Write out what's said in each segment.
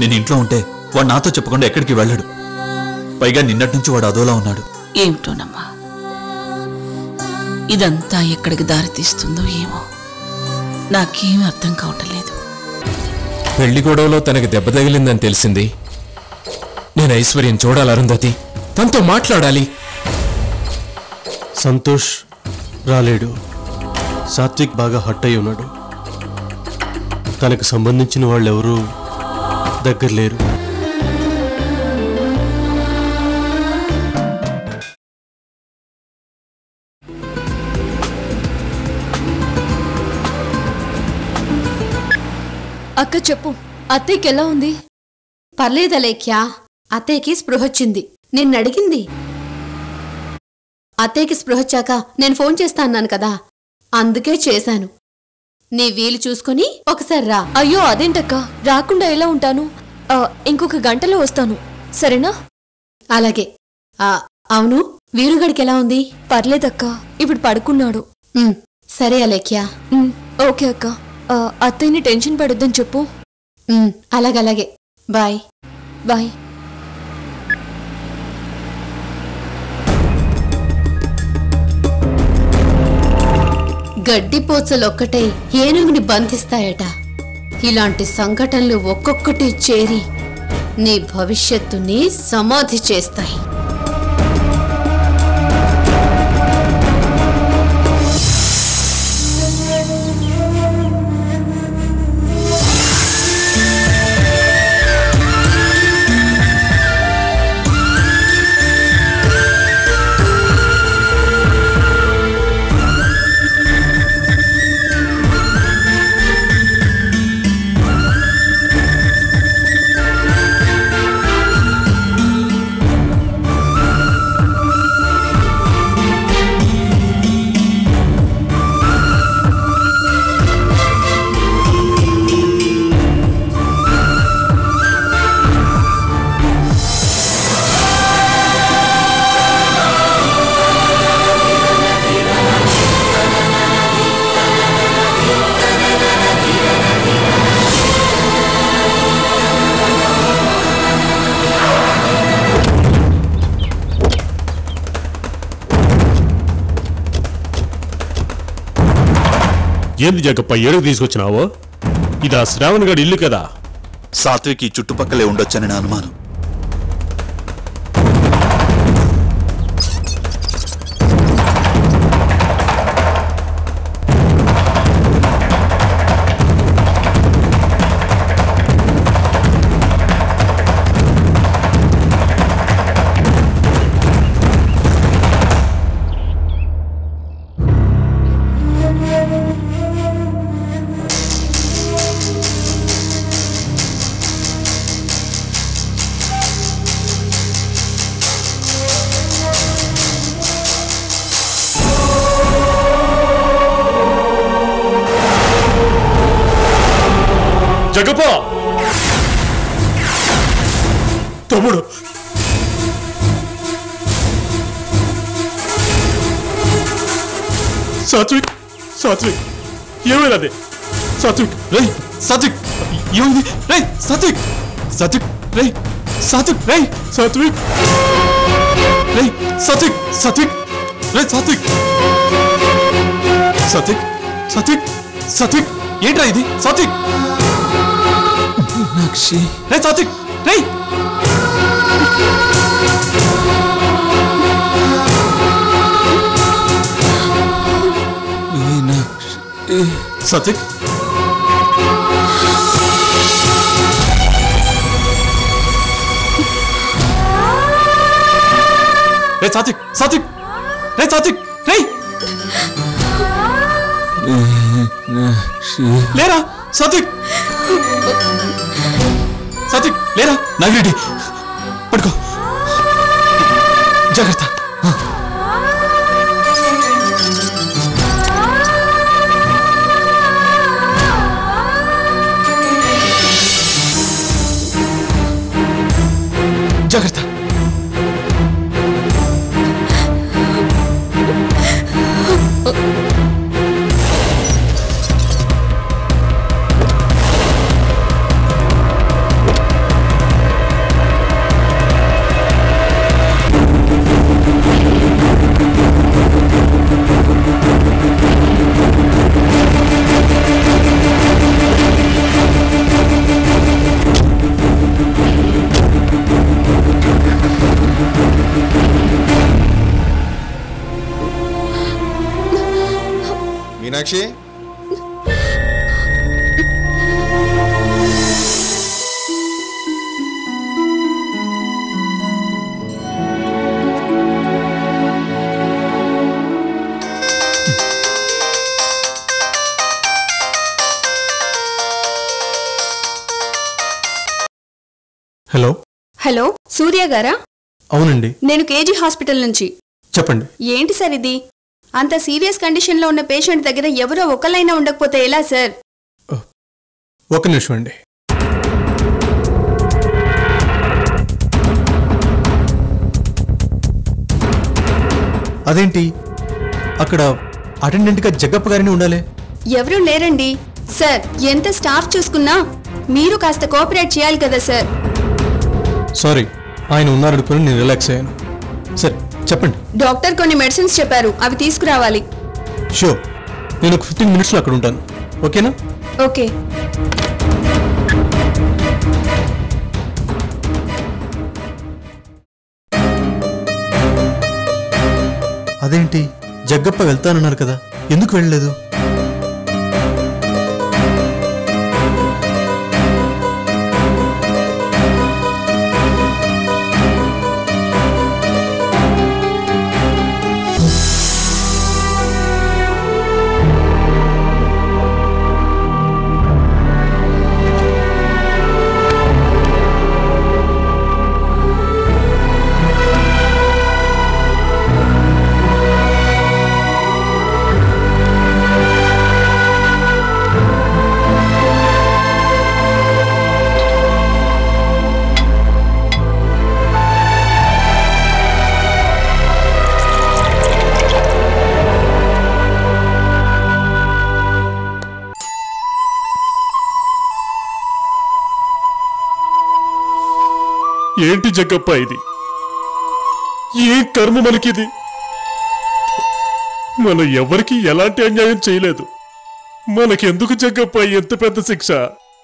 నేను ఇంట్లో ఉంటే వాడు నాతో చెప్పకుండా ఎక్కడికి వెళ్ళాడు పైగా నిన్నటి నుంచి వాడు అదోలా ఉన్నాడు ఏమిటోనమ్మా ఇదంతా ఎక్కడికి దారితీస్తుందో ఏమో నాకేమీ అర్థం కావటం లేదు పెళ్లి గొడవలో తనకి దెబ్బ తగిలిందని తెలిసింది నేను ఐశ్వర్యం చూడాలి అరుంధతి తనతో మాట్లాడాలి సంతోష్ రాలేడు సాత్విక్ బాగా హట్ అయి ఉన్నాడు తనకు సంబంధించిన వాళ్ళెవరూ దగ్గర లేరు అక్క చెప్పు అత్తయ్యకి ఎలా ఉంది పర్లేదలేఖ్యా అత్తయ్యకి స్పృహొచ్చింది నిన్నడిగింది అత్తయ్యకి స్పృహొచ్చాక నేను ఫోన్ చేస్తా అన్నాను కదా అందుకే చేశాను నీ వీలు చూసుకొని ఒకసారి రా అయ్యో అదేంటక్క రాకుండా ఎలా ఉంటాను ఆ, ఇంకొక గంటలో వస్తాను సరేనా అలాగే ఆ, అవును వీరుగడికి ఎలా ఉంది పర్లేదక్క ఇప్పుడు పడుకున్నాడు ఉమ్, సరే అలేఖ్యా ఉమ్, ఓకే అక్క ఆ, అత్తయ్యని టెన్షన్ పడొద్దని చెప్పు ఉమ్, అలాగలాగే బాయ్ బాయ్ గడ్డిపోచలొక్కటై ఏనుగుని బంధిస్తాయట ఇలాంటి సంఘటనలు ఒక్కొక్కటి చేరి నీ భవిష్యత్తుని సమాధి చేస్తాయి ఏంది జగప్ప ఏడుగు తీసుకొచ్చినావు ఇది ఆ శ్రావణ్ గడి ఇల్లు కదా సాత్విక్ ఈ చుట్టుపక్కలే ఉండొచ్చని నా అనుమానం జగప్ప తమ్ముడు సాత్విక్ సాత్విక్ ఏమైనది సాత్విక్ రేయ్ సాత్విక్ ఏమైంది రేయ్ సాత్విక్ సాత్విక్ రేయ్ సాత్విక్ రేయ్ సాత్విక్ రేయ్ సాత్విక్ సాత్విక్ రేయ్ సాత్విక్ సాత్విక్ సాత్విక్ సాత్విక్ ఏంట్రా ఇది సాత్విక్ మీనాక్షి రే సాత్విక్ రేయ్ మీనాక్షి సాత్విక్ రే సాత్విక్ సాత్విక్ రే సాత్విక్ రే లేరా సాత్విక్ సాత్విక్ లేరా నాగిరెడ్డి పడుకో జాగ్రత్త జాగ్రత్త మీనాక్షి హలో హలో సూర్య గారా అవునండి నేను కేజీ హాస్పిటల్ నుంచి చెప్పండి ఏంటి సార్ ఇది అంత సీరియస్ కండిషన్లో ఉన్న పేషెంట్ దగ్గర ఎవరో ఒకళ్ళైనా ఉండకపోతే ఎలా సార్ ఒక నిమిషం అండి అదేంటి అక్కడ అటెండెంట్గా జగ్గప్ప గారిని ఉండాలి ఎవరూ లేరండి సార్ ఎంత స్టాఫ్ చూసుకున్నా మీరు కాస్త కోఆపరేట్ చేయాలి కదా సార్ సారీ ఆయన ఉన్నారనుకుని నేను రిలాక్స్ అయ్యాను సరే చెప్పండి డాక్టర్ కొన్ని మెడిసిన్స్ చెప్పారు అవి తీసుకురావాలి షూర్ నేను ఒక ఫిఫ్టీన్ మినిట్స్లో అక్కడ ఉంటాను ఓకేనా ఓకే అదేంటి జగ్గప్ప వెళ్తానన్నారు కదా ఎందుకు వెళ్ళలేదు ఏంటి జగ్గప్ప ఇది ఏ కర్మ మనకిది మనం ఎవరికి ఎలాంటి అన్యాయం చేయలేదు మనకెందుకు జగ్గప్ప ఎంత పెద్ద శిక్ష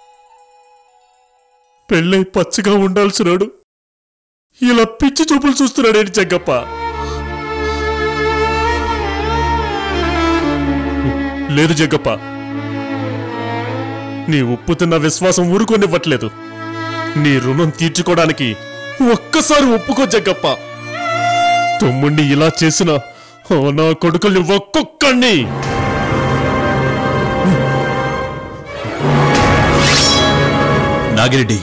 పెళ్ళై పచ్చగా ఉండాల్సినాడు ఇలా పిచ్చి చూపులు చూస్తున్నాడేంటి జగ్గప్ప లేదు జగ్గప్ప నీ ఉప్పు తిన్న విశ్వాసం ఊరుకొనివ్వట్లేదు నీ రుణం తీర్చుకోవడానికి ఒక్కసారి ఒప్పుకో జగ్గప్ప తమ్ముణ్ణి ఇలా చేసిన ఆ నా కొడుకుల్ని ఒక్కొక్కడిని నాగిరెడ్డి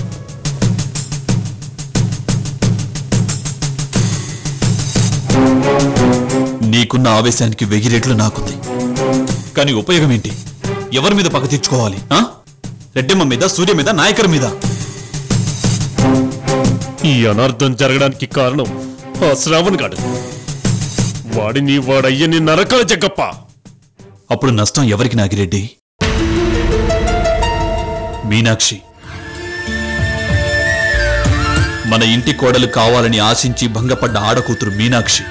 నీకున్న ఆవేశానికి వెయ్యి రెట్లు నాకుంది కానీ ఉపయోగం ఏంటి ఎవరి మీద పగ తీర్చుకోవాలి ఆ? రెడ్డమ్మ మీద సూర్య మీద నాయకర్ మీద ఈ అనార్థం జరగడానికి కారణం ఆ శ్రావణ్ గాడు వాడిని వాడయ్యని నరకల జగ్గప్ప అప్పుడు నష్టం ఎవరికి నాగిరెడ్డి మీనాక్షి మన ఇంటి కోడలు కావాలని ఆశించి భంగపడ్డ ఆడకూతురు మీనాక్షి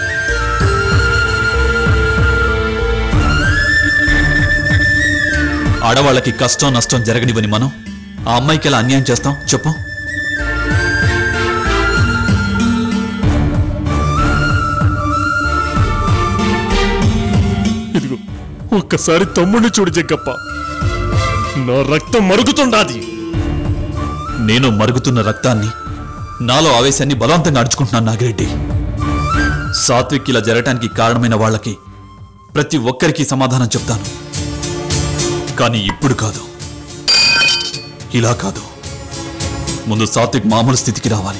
ఆడవాళ్ళకి కష్టం నష్టం జరగనివని మనం ఆ అమ్మాయికి ఎలా అన్యాయం చేస్తాం చెప్పు ఇదిగో ఒక్కసారి తమ్ముడిని చూడు జగ్గప్ప నా రక్తం మరుగుతుండాది నేను మరుగుతున్న రక్తాన్ని నాలో ఆవేశాన్ని బలవంతంగా అడుచుకుంటున్నాను నాగిరెడ్డి సాత్విక్ ఇలా జరగటానికి కారణమైన వాళ్ళకి ప్రతి ఒక్కరికి సమాధానం చెప్తాను కానీ ఇప్పుడు కాదు ఇలా కాదు ముందు సాత్విక్ మామూలు స్థితికి రావాలి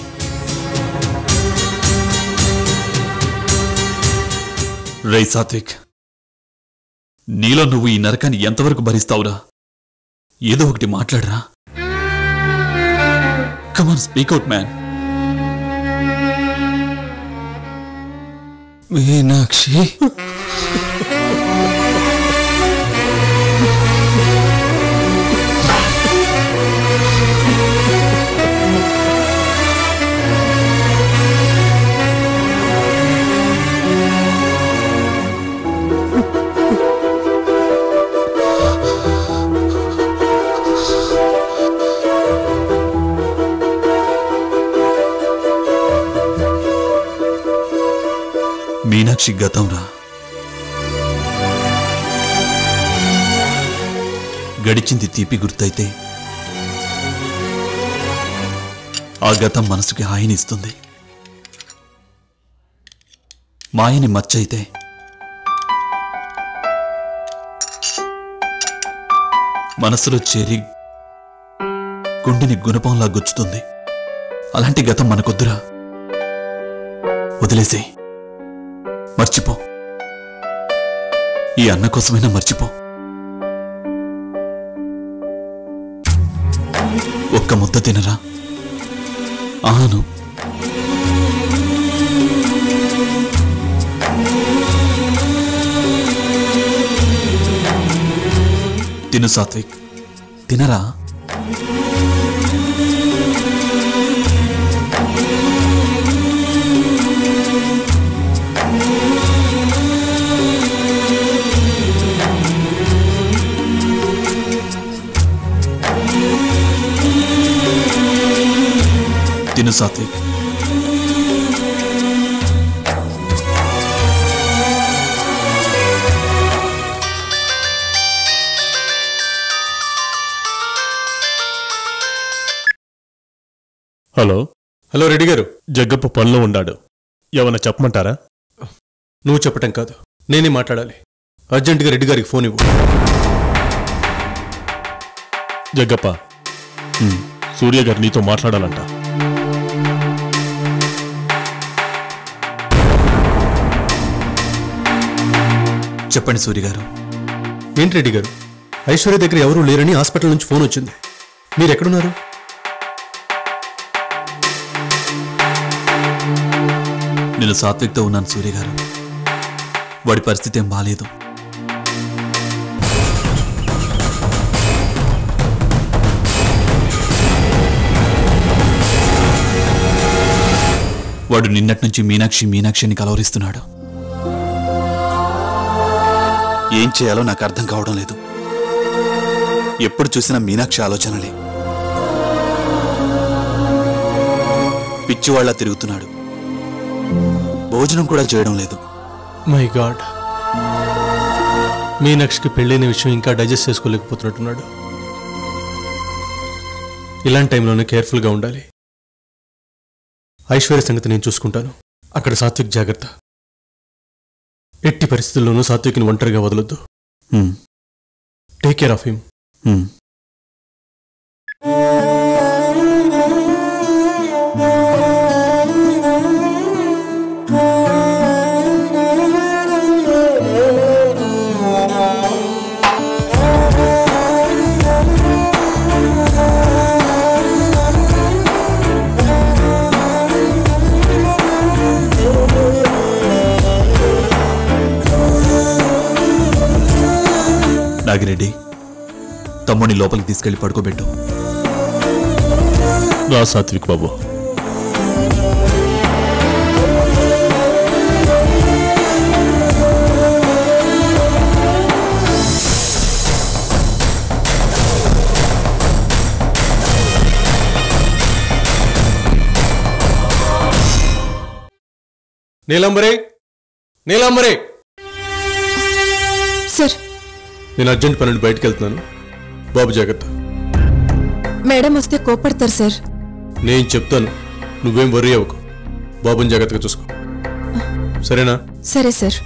రే సాత్విక్ నీలో నువ్వు ఈ నరకాన్ని ఎంతవరకు భరిస్తావురా ఏదో ఒకటి మాట్లాడరా come on speak out man Meenakshi Meenakshi గతంరా గడిచింది తీపి గుర్తయితే ఆ గతం మనసుకి హాయినిస్తుంది మాయని మచ్చయితే మనసులో చేరి గుండెని గుణపంలా గుచ్చుతుంది అలాంటి గతం మనకొద్దురా వదిలేసే మర్చిపో ఈ అన్న కోసమైనా మర్చిపో ఒక్క ముద్ద తినరా ఆను తిను సాత్విక్ తినరా తిను సాత్విక్ హలో హలో రెడ్డి గారు జగ్గప్ప పనిలో ఉన్నాడు ఏమన్నా చెప్పమంటారా నువ్వు చెప్పటం కాదు నేనే మాట్లాడాలి అర్జెంటుగా రెడ్డి గారికి ఫోన్ ఇవ్వు జగ్గప్ప హ్మ్. సూర్య గారు నీతో మాట్లాడాలంట చెప్పండి సూర్య గారు ఏంటి రెడ్డి గారు ఐశ్వర్య దగ్గర ఎవరూ లేరని హాస్పిటల్ నుంచి ఫోన్ వచ్చింది మీరు ఎక్కడున్నారు నేను సాత్విక్తో ఉన్నాను సూర్య గారు వాడి పరిస్థితి ఏం బాలేదు వాడు నిన్నటి నుంచి మీనాక్షి మీనాక్షిని కలవరిస్తున్నాడు ఏం చేయాలో నాకు అర్థం కావడం లేదు ఎప్పుడు చూసినా మీనాక్షి ఆలోచనలే పిచ్చివాళ్లా తిరుగుతున్నాడు భోజనం కూడా చేయడం లేదు మై గాడ్ మీనాక్షికి పెళ్ళైన విషయం ఇంకా డైజెస్ట్ చేసుకోలేకపోతున్నట్టున్నాడు ఇలాంటి టైంలోనే కేర్ఫుల్గా ఉండాలి ఐశ్వర్య సంగతి నేను చూసుకుంటాను అక్కడ సాత్విక్ జాగ్రత్త ఎట్టి పరిస్థితుల్లోనూ సాత్విక్ని ఒంటరిగా వదలొద్దు హ్మ్, టేక్ కేర్ ఆఫ్ హిమ్ హ్మ్. నాగిరెడ్డి తమ్ముడిని లోపలికి తీసుకెళ్లి పడుకోబెట్టు రా సాత్విక్ బాబు నీలంబరే నీలంబరే సార్ నేను అర్జెంట్ పని నుండి బయటకు వెళ్తున్నాను బాబు జాగ్రత్త మేడం వస్తే కోపడతారు సార్ నేను చెప్తాను నువ్వేం వర్రీ అవ్వకు బాబుని జాగ్రత్తగా చూసుకో సరేనా సరే సార్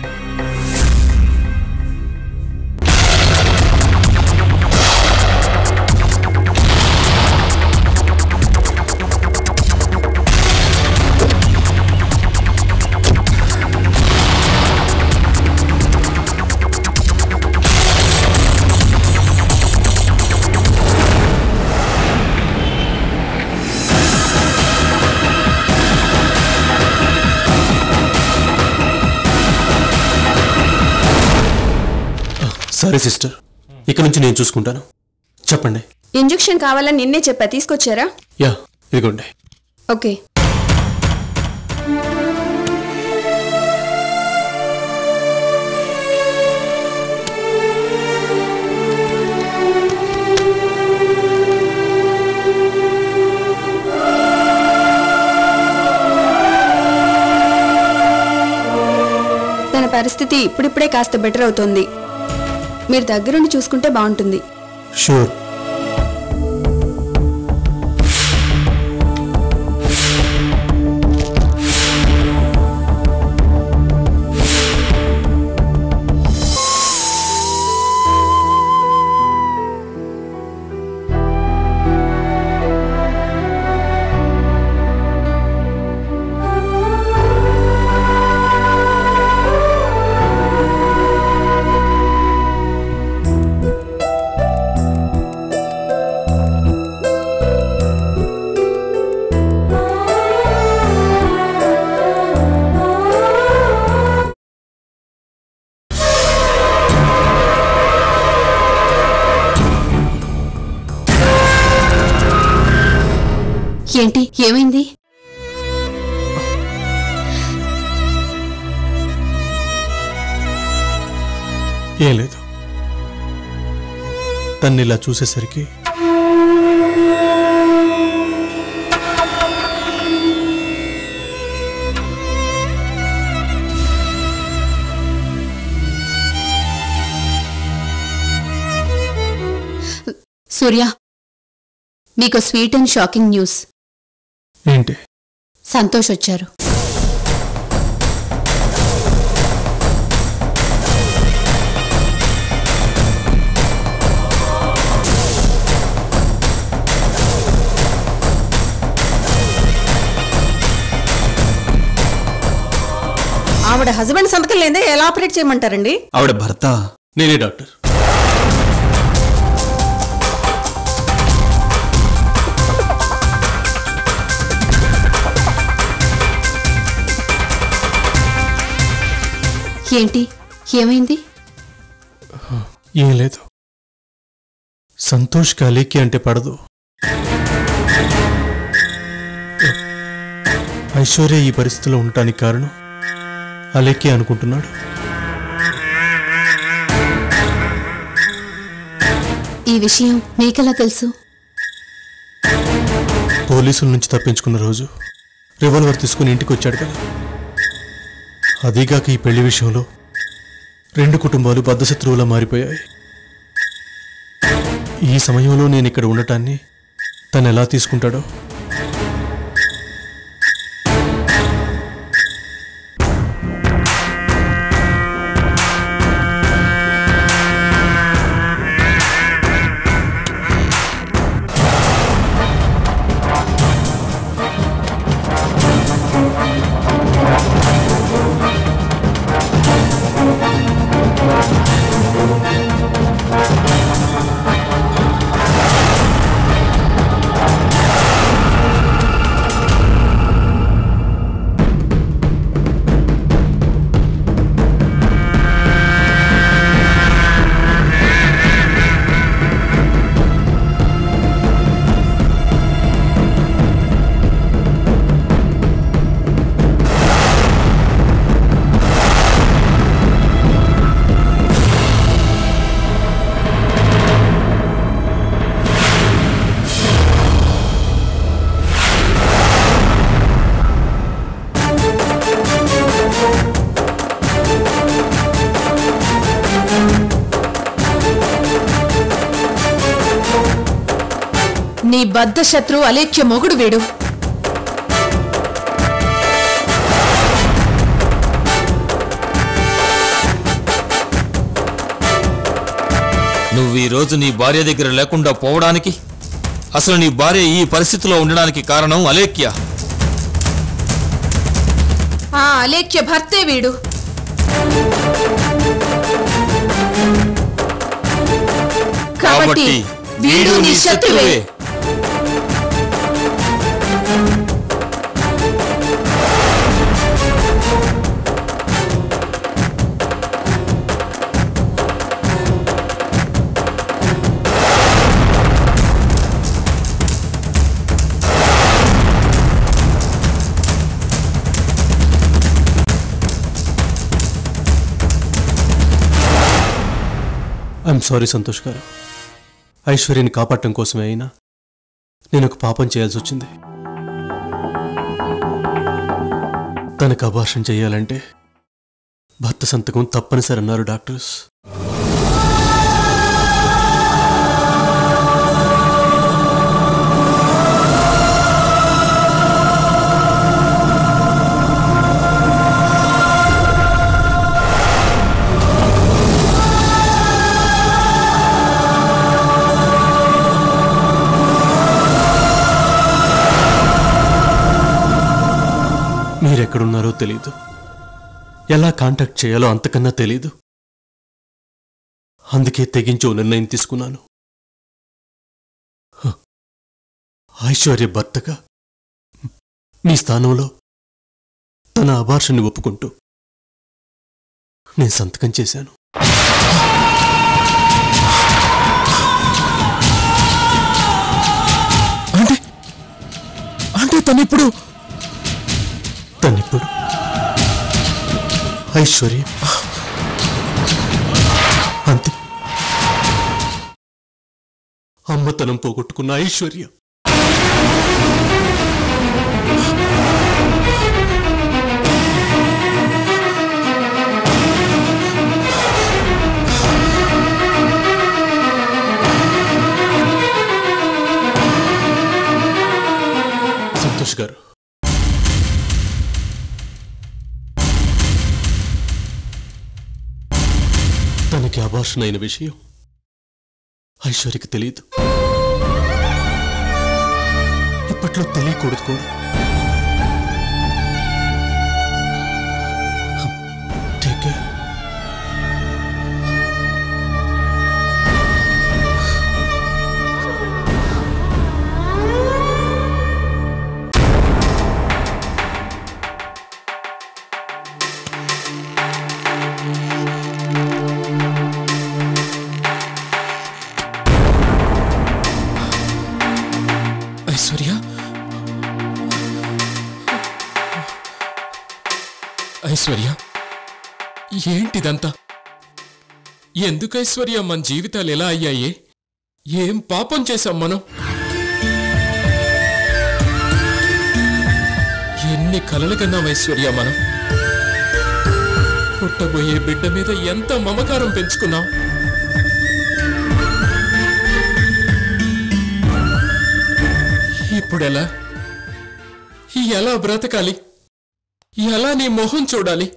సరే సిస్టర్ ఇక నుంచి నేను చూసుకుంటాను చెప్పండి ఇంజెక్షన్ కావాలని నిన్నే చెప్పా తీసుకొచ్చారా యా ఇదిగోండి ఓకే తన పరిస్థితి ఇప్పుడిప్పుడే కాస్త బెటర్ అవుతోంది మీరు దగ్గరుండి చూసుకుంటే బాగుంటుంది షూర్ ఏంటి ఏమైంది ఏం లేదు తన్ని ఇలా చూసేసరికి సూర్య మీకు స్వీట్ అండ్ షాకింగ్ న్యూస్ ఏంటి సంతోష్ వచ్చారు ఆవిడ హస్బెండ్ సంతకం లేదే ఎలా ఆపరేట్ చేయమంటారండి ఆవిడ భర్త నేనే డాక్టర్ ఏంటి ఏమైంది ఏం లేదు సంతోష్ కాలేకి అంటే పడదు ఐశ్వర్య ఈ పరిస్థితిలో ఉండటానికి కారణం అలేకే అనుకుంటున్నాడు ఈ విషయం మీకెలా తెలుసు పోలీసుల నుంచి తప్పించుకున్న రోజు రివాల్వర్ తీసుకుని ఇంటికి వచ్చాడు కదా అదీగాక ఈ పెళ్లి విషయంలో రెండు కుటుంబాలు బద్ధశత్రువులా మారిపోయాయి ఈ సమయంలో నేను ఇక్కడ ఉండటాన్ని తను ఎలా తీసుకుంటాడో నీ బద్ధ శత్రు అలేఖ్య మొగుడు వీడు నువ్వు ఈ రోజు నీ భార్య దగ్గర లేకుండా పోవడానికి అసలు నీ భార్య ఈ పరిస్థితిలో ఉండడానికి కారణం అలేఖ్య ఆ అలేఖ్య భర్తే వీడు కాబట్టి వీడు నీ శత్రువే ఐఎమ్ సారీ సంతోష్ గారు ఐశ్వర్యని కాపాడటం కోసమే అయినా నేను ఒక పాపం చేయాల్సి వచ్చింది తనకు అభాషణ చేయాలంటే భర్త సంతకం తప్పనిసరి అన్నారు డాక్టర్స్ ఎక్కడున్నారో తెలీదు ఎలా కాంటాక్ట్ చేయాలో అంతకన్నా తెలీదు అందుకే తెగించో నిర్ణయం తీసుకున్నాను హ. ఐశ్వర్య భర్తగా మీ స్థానంలో తన అభాషణని ఒప్పుకుంటూ నేను సంతకం చేశాను అంటే అంటే తనిప్పుడు తనిప్పుడు ఐశ్వర్య అంతే అమ్మతనం పోగొట్టుకున్న ఐశ్వర్య సంతోష్ గారు తనకి అభాషణ అయిన విషయం ఐశ్వర్యకి తెలియదు ఇప్పట్లో తెలియకూడదు కూడా టేక్ కేర్ ఐశ్వర్య ఐశ్వర్య ఏంటిదంతా ఎందుకు ఐశ్వర్య మన జీవితాలు ఎలా అయ్యాయి ఏం పాపం చేశాం మనం ఎన్ని కలలు కన్నాం ఐశ్వర్య మనం పుట్టబోయే బిడ్డ మీద ఎంత మమకారం పెంచుకున్నాం ఇప్పుడెలా ఎలా బ్రతకాలి ఎలా నీ మొహం చూడాలి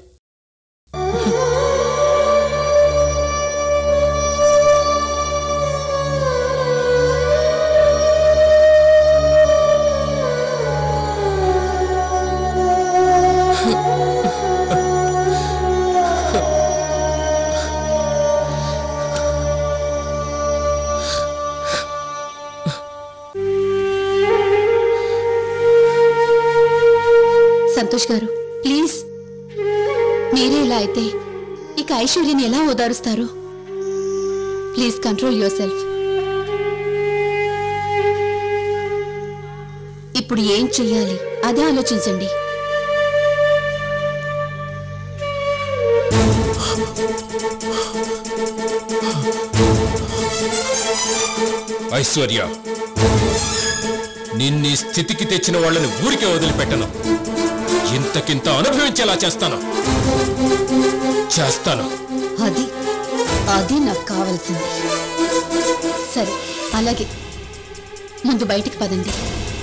సంతోష్ గారు ప్లీజ్ మీరే ఇలా అయితే ఇక ఐశ్వర్యని ఎలా ఓదారుస్తారు ప్లీజ్ కంట్రోల్ యువర్ సెల్ఫ్ ఇప్పుడు ఏం చెయ్యాలి అదే ఆలోచించండి ఐశ్వర్య నిన్నీ స్థితికి తెచ్చిన వాళ్ళని ఊరికే వదిలిపెట్టను ఇంతకింత అనుభవించేలా చేస్తాను చేస్తాను అది అది నాకు కావాల్సింది సరే అలాగే ముందు బయటికి పదండి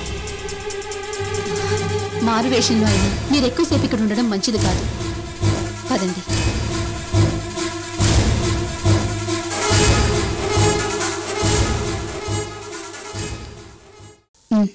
మారు వేషంలో అయినా మీరు ఎక్కువసేపు ఇక్కడ ఉండడం మంచిది కాదు పదండి ఉమ్.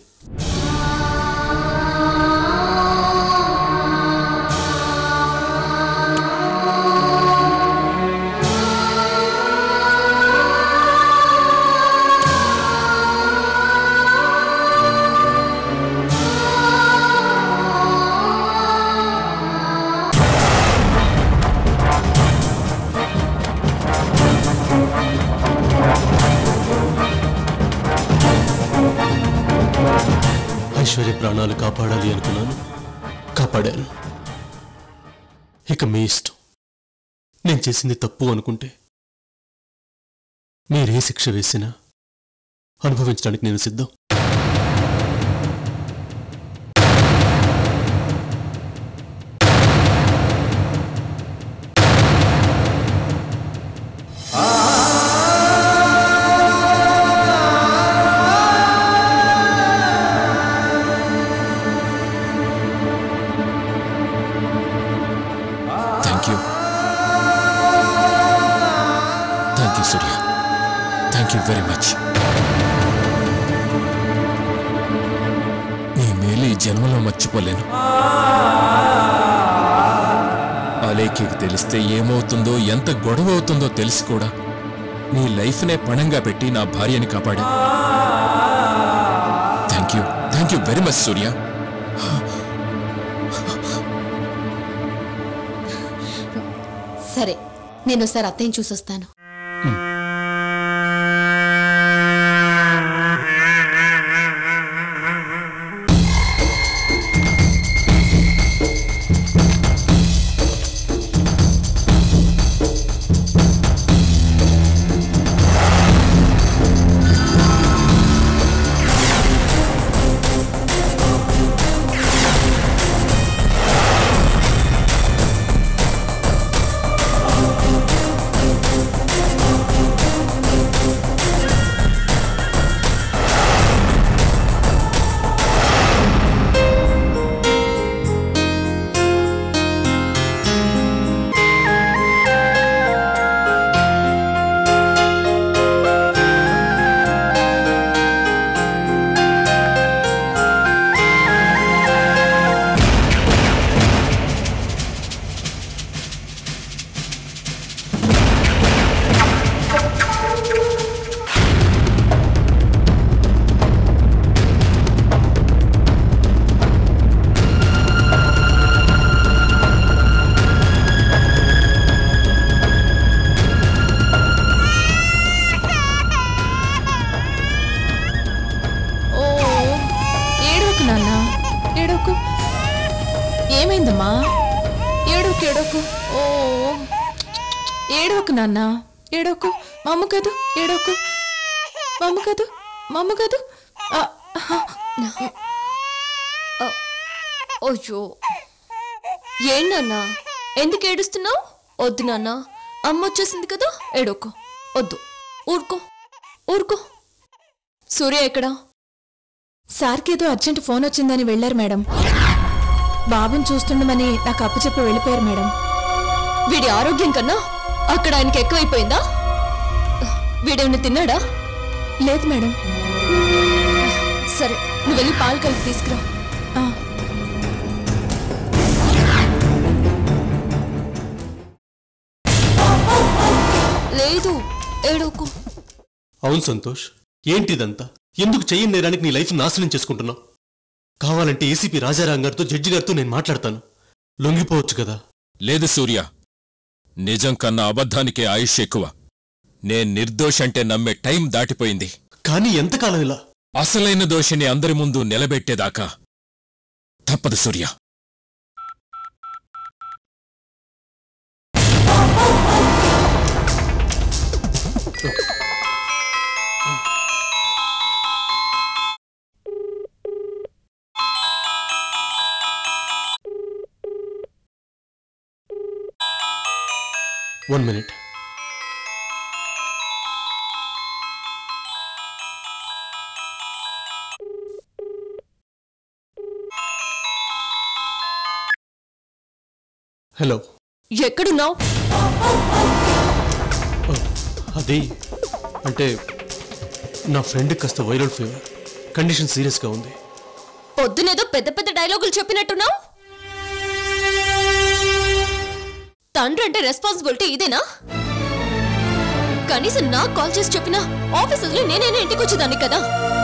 ఐశ్వర్య ప్రాణాలు కాపాడాలి అనుకున్నాను కాపాడాను ఇక మీ ఇష్టం నేను చేసింది తప్పు అనుకుంటే మీరే శిక్ష వేసినా అనుభవించడానికి నేను సిద్ధం thank you thank you Surya thank you very much నీ మేలు ఈ జన్మలో మర్చిపోలేను ఆలేఖ్యకి తెలిస్తే ఏమవుతుందో ఎంత గొడవ అవుతుందో తెలిసి కూడా నీ లైఫ్నే పణంగా పెట్టి నా భార్యని కాపాడా thank you thank you very much Surya సరే నేను ఒకసారి అత్తయ్యని చూసొస్తాను ఓ ఏడవకు నాన్న ఏడవకు ఏమైందమ్మా ఏడవకు ఏడవకు ఓ ఏడవకు నాన్న ఏడవకు మమ్మ కదూ ఏడవకు మమ్మ కదూ మమ్మ కదూ ఆ, అయ్యో ఏంటన్నా ఎందుకు ఏడుస్తున్నావు వద్దు నాన్న అమ్మ వచ్చేసింది కదా ఏడోకో వద్దు ఊరుకో ఊరుకో సూర్య ఎక్కడా సార్కి ఏదో అర్జెంట్ ఫోన్ వచ్చిందని వెళ్ళారు మేడం బాబుని చూస్తుండమని నాకు అప్పచెప్పి వెళ్ళిపోయారు మేడం వీడి ఆరోగ్యం కన్నా అక్కడ ఆయనకి ఎక్కువైపోయిందా వీడేమైనా తిన్నాడా లేదు మేడం సరే నువ్వు వెళ్ళి పాలు కలిపి తీసుకురా ఆ, లేదు ఏడోకు అవును సంతోష్ ఏంటిదంతా ఎందుకు చెయ్యని నేరానికి నీ లైఫ్ నాశనం చేసుకుంటున్నావు కావాలంటే ఏసీపీ రాజారాం గారితో జడ్జి గారితో నేను మాట్లాడతాను లొంగిపోవచ్చు కదా లేదు సూర్య నిజం కన్నా అబద్ధానికే ఆయుష్ ఎక్కువ నేను నిర్దోషంటే నమ్మే టైం దాటిపోయింది కానీ ఎంతకాలం ఇలా అసలైన దోషిని అందరి ముందు నిలబెట్టేదాకా తప్పదు సూర్య వన్ మినిట్ హలో ఎక్కడున్నావు అది అంటే నా ఫ్రెండ్ కాస్త వైరల్ ఫీవర్ కండిషన్ సీరియస్గా ఉంది పొద్దునేదో పెద్ద పెద్ద డైలాగులు చెప్పినట్టున్నావు తండ్రి అంటే రెస్పాన్సిబిలిటీ ఇదేనా కనీసం నాకు కాల్ చేసి చెప్పినా ఆఫీస్ వదిలి నేనైనా ఇంటికి వచ్చేదాన్ని కదా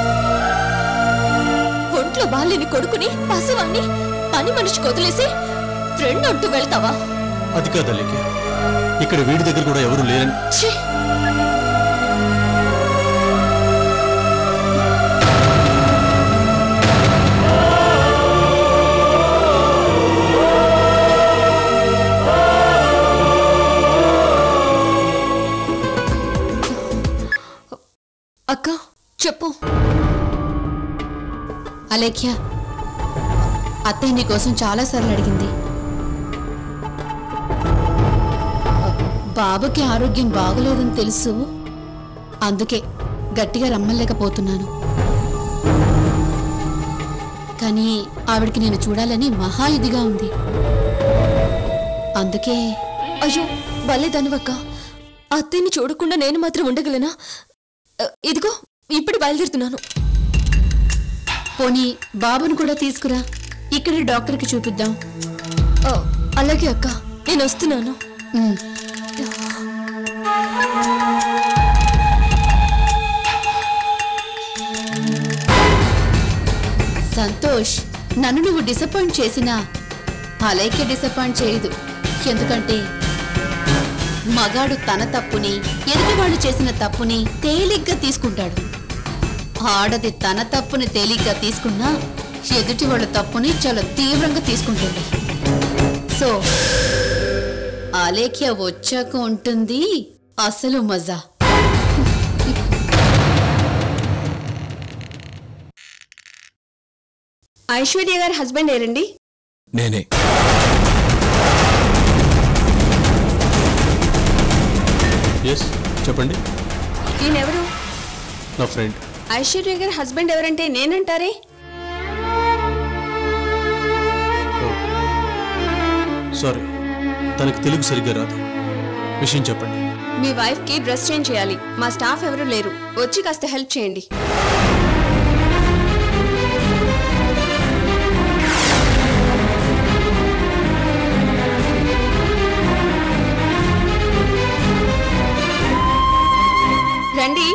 ఒంట్లో బాలేని కొడుకుని పసివాణ్ణి పని మనిషికి వదిలేసి ఫ్రెండ్ అంటూ వెళ్తావా అది కాదలేకి ఇక్కడ వీడి దగ్గర కూడా ఎవరు లేరని ఛీ! అక్క చెప్పు అలేఖ్య అత్తయ్య నీ కోసం చాలాసార్లు అడిగింది బాబుకి ఆరోగ్యం బాగలేదని తెలుసు అందుకే గట్టిగా రమ్మలేకపోతున్నాను కానీ ఆవిడకి నేను చూడాలని మహా ఇదిగా ఉంది అందుకే అయ్యో భలే ధనువక్క అత్తయ్యని చూడకుండా నేను మాత్రం ఉండగలనా అ, ఇదిగో ఇప్పుడు బయలుదేరుతున్నాను పోనీ బాబుని కూడా తీసుకురా ఇక్కడే డాక్టర్కి చూపిద్దాం అ, అలాగే అక్క నేను వస్తున్నాను సంతోష్ నన్ను నువ్వు డిసప్పాయింట్ చేసినా అలైకే డిసప్పాయింట్ చేయదు ఎందుకంటే మగాడు తన తప్పుని ఎదుటివాళ్ళు చేసిన తప్పుని తేలిగ్గా తీసుకుంటాడు ఆడది తన తప్పుని తేలిగ్గా తీసుకున్నా ఎదుటి వాళ్ళ తప్పుని చాలా తీవ్రంగా తీసుకుంటుంది సో అలేఖ్య వచ్చాక ఉంటుంది అసలు మజా ఐశ్వర్య గారి హస్బెండ్ ఏరండి నేనే ఎస్ చెప్పండి ఈయనెవరు నా ఫ్రెండ్ ఐశ్వర్య గారి హస్బెండ్ ఎవరంటే నేనంటారే సారీ తనకు తెలుగు సరిగ్గా రాదు విషయం చెప్పండి మీ వైఫ్ కి డ్రెస్ చేంజ్ చేయాలి మా స్టాఫ్ ఎవరు లేరు వచ్చి కాస్త హెల్ప్ చేయండి రండి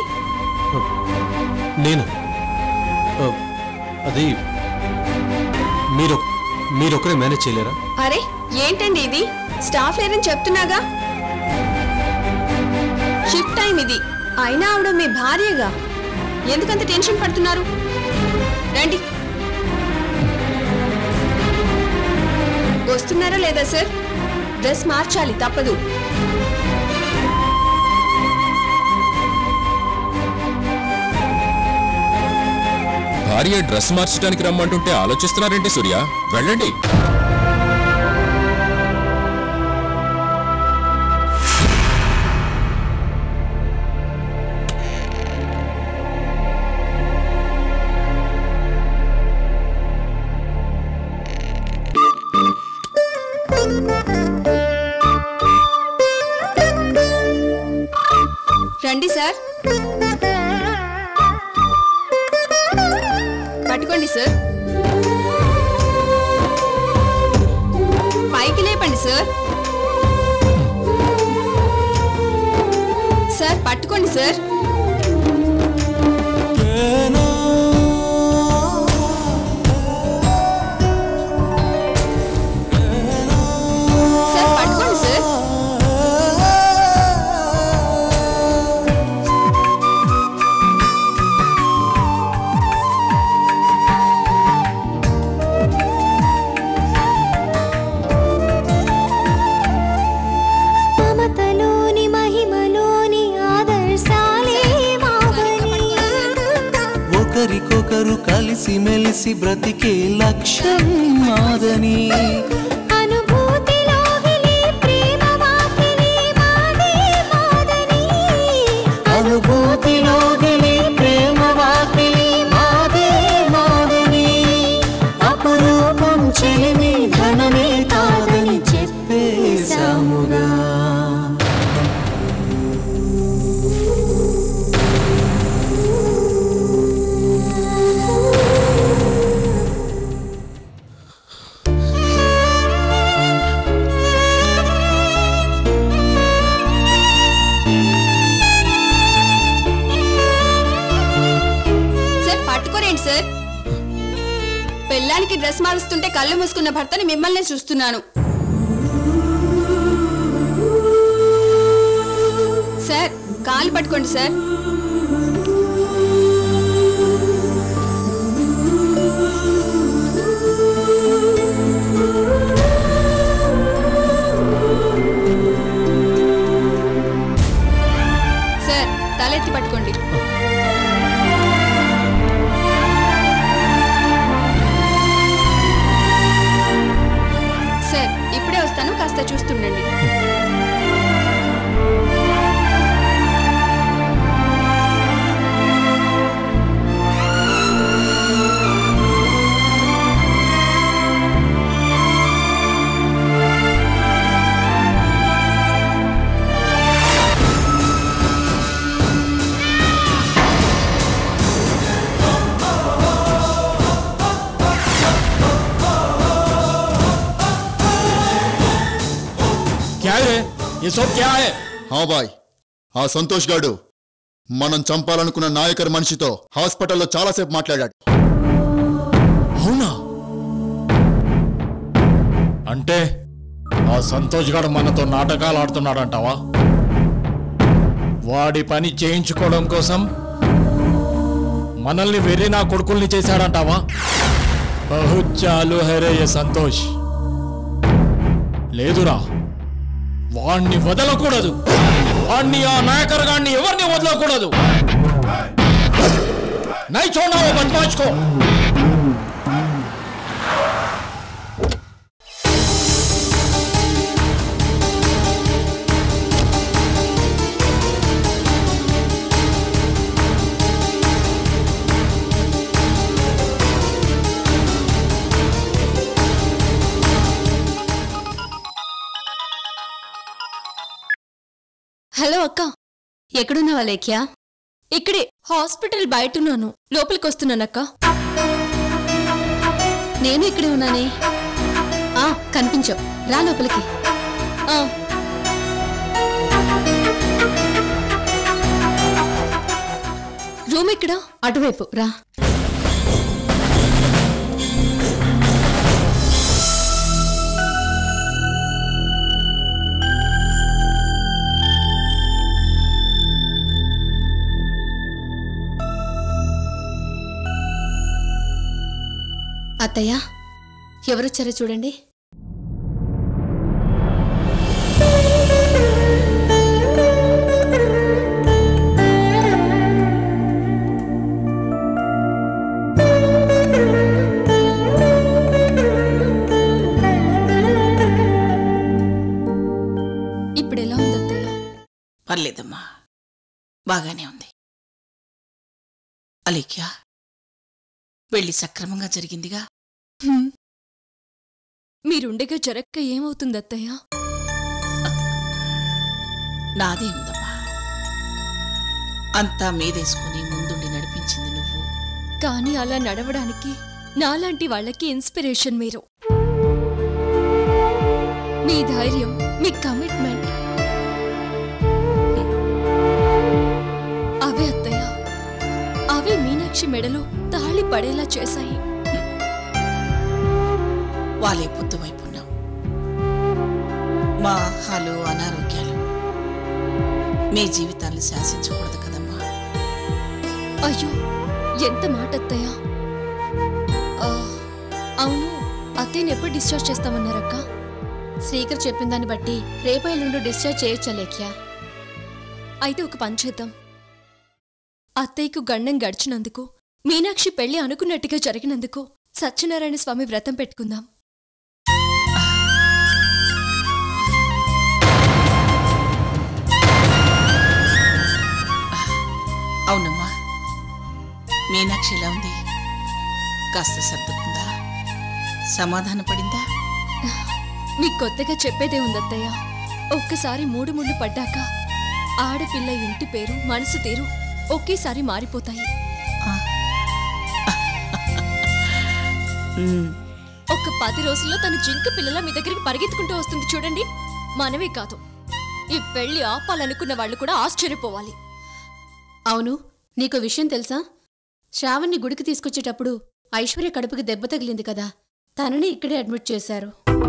నేను ఆ, అది మీరు మీరొక్కరే మేనేజ్ చేయలేరా అరే ఏంటండి ఇది స్టాఫ్ లేరని చెప్తున్నాగా షిఫ్ట్ టైం ఇది అయినా ఆవిడ మీ భార్యగా ఎందుకంత టెన్షన్ పడుతున్నారు రండి వస్తున్నారా లేదా సార్ డ్రెస్ మార్చాలి తప్పదు భార్య డ్రెస్ మార్చడానికి రమ్మంటుంటే ఆలోచిస్తున్నారేంటి సూర్య వెళ్ళండి రండి సార్ పట్టుకోండి సార్ పైకి లేపండి సార్ సార్ పట్టుకోండి సార్ సార్ పట్టుకోండి సార్ మమతలోని మహిమలోని ఆదర్శాలే మావని ఒకరికొకరు కలిసి మెలిసి బ్రతికే లక్ష్యం నాదని అనుభూతిలోగిలి ప్రేమ వాకిలి మాదే మాదని అనుభూతిలోగిలి ప్రేమ వాకిలి మాదే మాదని అపరూపం చెలిమి ధనమే కాదని చెప్పేశాముగా సార్ పట్టుకోరేంటి సార్ పెళ్ళానికి డ్రెస్ మారుస్తుంటే కళ్ళు మూసుకున్న భర్తని మిమ్మల్ని చూస్తున్నాను సార్ కాలు పట్టుకోండి సార్ సార్ తలెత్తి పట్టుకోండి సార్ ఇప్పుడే వస్తాను కాస్త చూస్తుండండి क्या है ये सब क्या है హా బాయ్ ఆ సంతోష్ గాడు మనం చంపాలనుకున్న నాయకర్ మనిషితో హాస్పిటల్లో చాలాసేపు మాట్లాడాడు అవునా అంటే ఆ సంతోష్ గారు మనతో నాటకాలు ఆడుతున్నాడంటావా వాడి పని చేయించుకోవడం కోసం మనల్ని వెర్రి నా కొడుకుల్ని చేశాడంటావా బహు చాలు హరే ఏ సంతోష్ లేదురా వాణ్ణి వదలకూడదు వాణ్ణి ఆ నాయకర్ గాన్ని ఎవరిని వదలకూడదు నై చూడనా ఓ బద్మాష్కో హలో అక్క ఎక్కడున్నావా లేఖ్యా ఇక్కడే హాస్పిటల్ బయటున్నాను లోపలికి వస్తున్నానక్క నేను ఇక్కడే ఉన్నానే ఆ కనిపించవు రా లోపలికి ఆ, రూమ్ ఇక్కడ అటువైపు రా అత్తయ్య ఎవరొచ్చారో చూడండి ఇప్పుడు ఎలా ఉంది అత్తయ్య పర్లేదమ్మా బాగానే ఉంది అలేఖ్యా పెళ్లి సక్రమంగా జరిగిందిగా హ్మ్. మీరుండగా జరక్క ఏమవుతుంది అత్తయ్య నాదే ఉందమ్మా అంతా మీదేసుకుని ముందుండి నడిపించింది నువ్వు కానీ అలా నడవడానికి నాలాంటి వాళ్ళకి ఇన్స్పిరేషన్ మీరు మీ ధైర్యం మీ కమిట్మెంట్ అవే అత్తయ్య అవే మీనాక్షి మెడలో తాళి పడేలా చేశాయి వాళ్ళే పొద్దు వైపు ఉన్నాం మా ఆహాలు అనారోగ్యాలు మీ జీవితాన్ని శాసించకూడదు కదమ్మా అయ్యో ఎంత మాట అత్తయ్య ఆ, అవును అత్తయ్యని ఎప్పుడు డిశ్చార్జ్ చేస్తామన్నారక్క శ్రీకర్ చెప్పిన దాన్ని బట్టి రేపు ఎల్లుండి డిశ్చార్జ్ చేయొచ్చా లేఖ్యా అయితే ఒక పని చేద్దాం అత్తయ్యకు గండం గడిచినందుకు మీనాక్షి పెళ్లి అనుకున్నట్టుగా జరిగినందుకు సత్యనారాయణ స్వామి వ్రతం పెట్టుకుందాం అవునమ్మా మీనాక్షి ఎలా ఉంది కాస్త సర్దుకుందా సమాధాన పడిందా మీకు కొత్తగా చెప్పేదే ఉందత్తయ్య ఒక్కసారి మూడు ముళ్ళు పడ్డాక ఆడపిల్ల ఇంటి పేరు మనసు తీరు ఒకేసారి మారిపోతాయి ఒక పది రోజుల్లో తన జింక పిల్లల మీ దగ్గరికి పరిగెత్తుకుంటూ వస్తుంది చూడండి మనమే కాదు ఈ పెళ్లి ఆపాలనుకున్న వాళ్ళు కూడా ఆశ్చర్యపోవాలి అవును నీకు విషయం తెలుసా శ్రావణ్ని గుడికి తీసుకొచ్చేటప్పుడు ఐశ్వర్య కడుపుకి దెబ్బ తగిలింది కదా తనని ఇక్కడే అడ్మిట్ చేశారు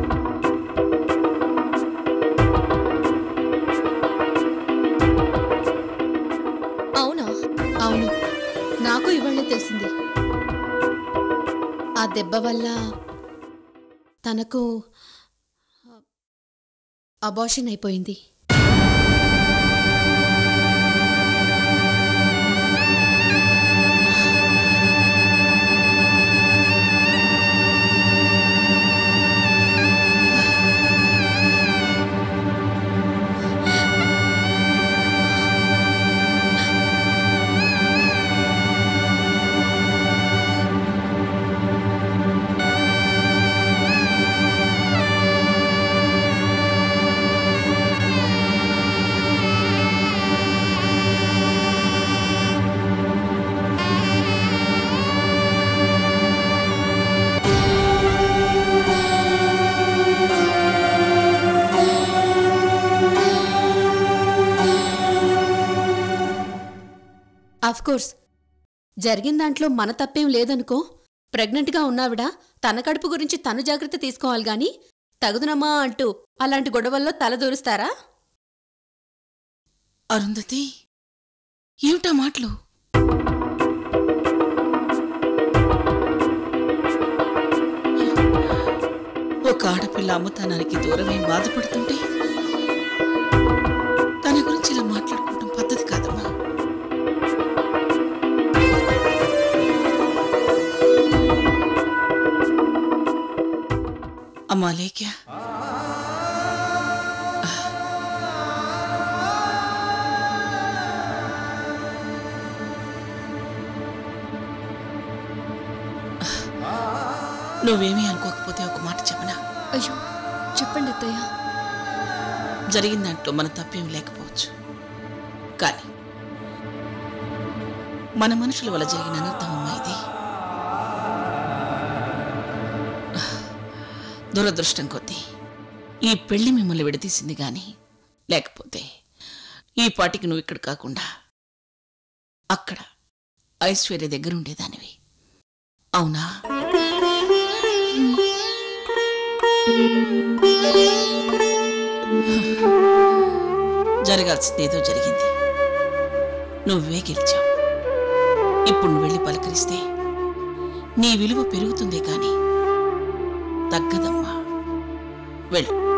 అవునా అవును నాకు ఇవాళే తెలిసింది ఆ దెబ్బ వల్ల తనకు అబార్షన్ అయిపోయింది ఆ కోర్స్ జరిగిన దాంట్లో మన తప్పేం లేదనుకో ప్రెగ్నెంట్గా ఉన్నావిడ తన కడుపు గురించి తను జాగ్రత్త తీసుకోవాలి గాని తగుదునమ్మా అంటూ అలాంటి గొడవల్లో తలదూరుస్తారా అరుంధతి ఏమిటా మాటలు ఒక ఆడపిల్ల అమ్మతనానికి దూరమై బాధపడుతుంటే తన గురించి ఇలా మాట్లాడుకోవటం పద్ధతి కాదమ్మా అమ్మా లేఖ్య నువ్వేమీ అనుకోకపోతే ఒక మాట చెప్పనా అయ్యో చెప్పండి అత్తయ్య జరిగిన దాంట్లో మన తప్పేం లేకపోవచ్చు కానీ మన మనుషుల వల్ల జరిగిన అనర్థం అమ్మా ఇది దురదృష్టం కొద్దీ ఈ పెళ్లి మిమ్మల్ని విడదీసింది గాని లేకపోతే ఈ పాటికి నువ్వు ఇక్కడ కాకుండా అక్కడ ఐశ్వర్య దగ్గర ఉండేదానివి అవునా జరగాల్సిందేదో జరిగింది నువ్వే గెలిచావు ఇప్పుడు నువ్వు వెళ్ళి పలకరిస్తే నీ విలువ పెరుగుతుందే కానీ తగ్గదమ్మా వెళ్ళు